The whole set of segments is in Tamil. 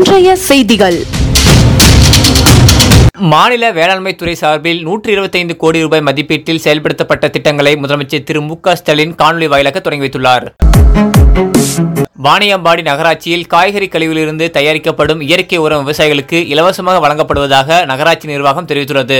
இன்றைய செய்திகள் மாநில வேளாண்மை துறை சார்பில் நூற்றி இருபத்தைந்து கோடி ரூபாய் மதிப்பீட்டில் செயல்படுத்தப்பட்ட திட்டங்களை முதலமைச்சர் திரு மு க ஸ்டாலின் காணொலி வாயிலாக தொடங்கி வைத்துள்ளார் வாணியம்பாடி நகராட்சியில் காய்கறி கழிவிலிருந்து தயாரிக்கப்படும் இயற்கை உரம் விவசாயிகளுக்கு இலவசமாக வழங்கப்படுவதாக நகராட்சி நிர்வாகம் தெரிவித்துள்ளது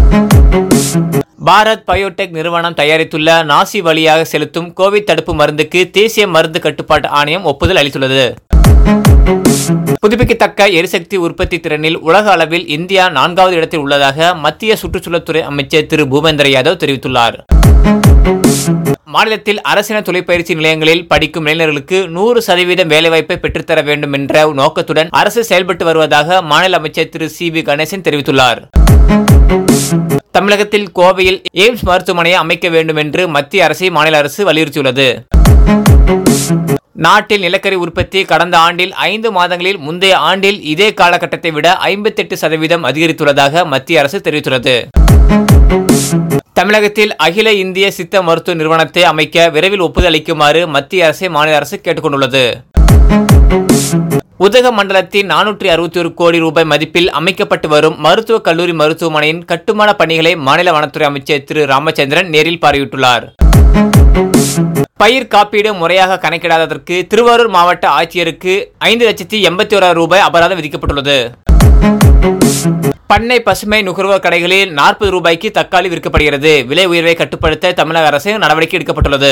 பாரத் பயோடெக் நிறுவனம் தயாரித்துள்ள நாசி வழியாக செலுத்தும் கோவிட் தடுப்பு மருந்துக்கு தேசிய மருந்து கட்டுப்பாட்டு ஆணையம் ஒப்புதல் அளித்துள்ளது புதுப்பிக்கத்தக்க எரிசக்தி உற்பத்தி திறனில் உலக அளவில் இந்தியா நான்காவது இடத்தில் உள்ளதாக மத்திய சுற்றுச்சூழல்துறை அமைச்சர் திரு பூபேந்திர யாதவ் தெரிவித்துள்ளார் மாநிலத்தில் அரசின தொழிற்பயிற்சி நிலையங்களில் படிக்கும் இளைஞர்களுக்கு நூறு சதவீதம் வேலைவாய்ப்பை பெற்றுத்தர வேண்டும் என்ற நோக்கத்துடன் அரசு செயல்பட்டு வருவதாக மாநில அமைச்சர் திரு சி வி கணேசன் தெரிவித்துள்ளார் தமிழகத்தில் கோவையில் எய்ம்ஸ் மருத்துவமனையை அமைக்க வேண்டும் என்று மத்திய அரசை மாநில அரசு வலியுறுத்தியுள்ளது நாட்டில் நிலக்கரி உற்பத்தி கடந்த ஆண்டில் ஐந்து மாதங்களில் முந்தைய ஆண்டில் இதே காலகட்டத்தை விட ஐம்பத்தெட்டு சதவீதம் அதிகரித்துள்ளதாக மத்திய அரசு தெரிவித்துள்ளது தமிழகத்தில் அகில இந்திய சித்த மருத்துவ நிறுவனத்தை அமைக்க விரைவில் ஒப்புதல் அளிக்குமாறு மத்திய அரசை மாநில அரசு கேட்டுக்கொண்டுள்ளது உதகமண்டலத்தின் நானூற்றி அறுபத்தி ஒரு கோடி ரூபாய் மதிப்பில் அமைக்கப்பட்டு வரும் மருத்துவக் கல்லூரி மருத்துவமனையின் கட்டுமான பணிகளை மாநில வனத்துறை அமைச்சர் திரு ராமச்சந்திரன் நேரில் பார்வையிட்டுள்ளார் பயிர் காப்பீடு முறையாக கணக்கிடாததற்கு திருவாரூர் மாவட்ட ஆட்சியருக்கு ஐந்து லட்சத்தி எண்பத்தி ஓராயிரம் ரூபாய் அபராதம் விதிக்கப்பட்டுள்ளது பண்ணை பசுமை நுகர்வோர் கடைகளில் நாற்பது ரூபாய்க்கு தக்காளி விற்கப்படுகிறது விலை உயர்வை கட்டுப்படுத்த தமிழக அரசு நடவடிக்கை எடுக்கப்பட்டுள்ளது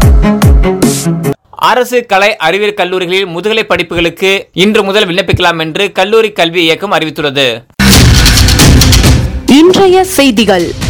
அரசு கலை அறிவியல் கல்லூரிகளில் முதுகலை படிப்புகளுக்கு இன்று முதல் விண்ணப்பிக்கலாம் என்று கல்லூரி கல்வி இயக்கம் அறிவித்துள்ளது இன்றைய செய்திகள்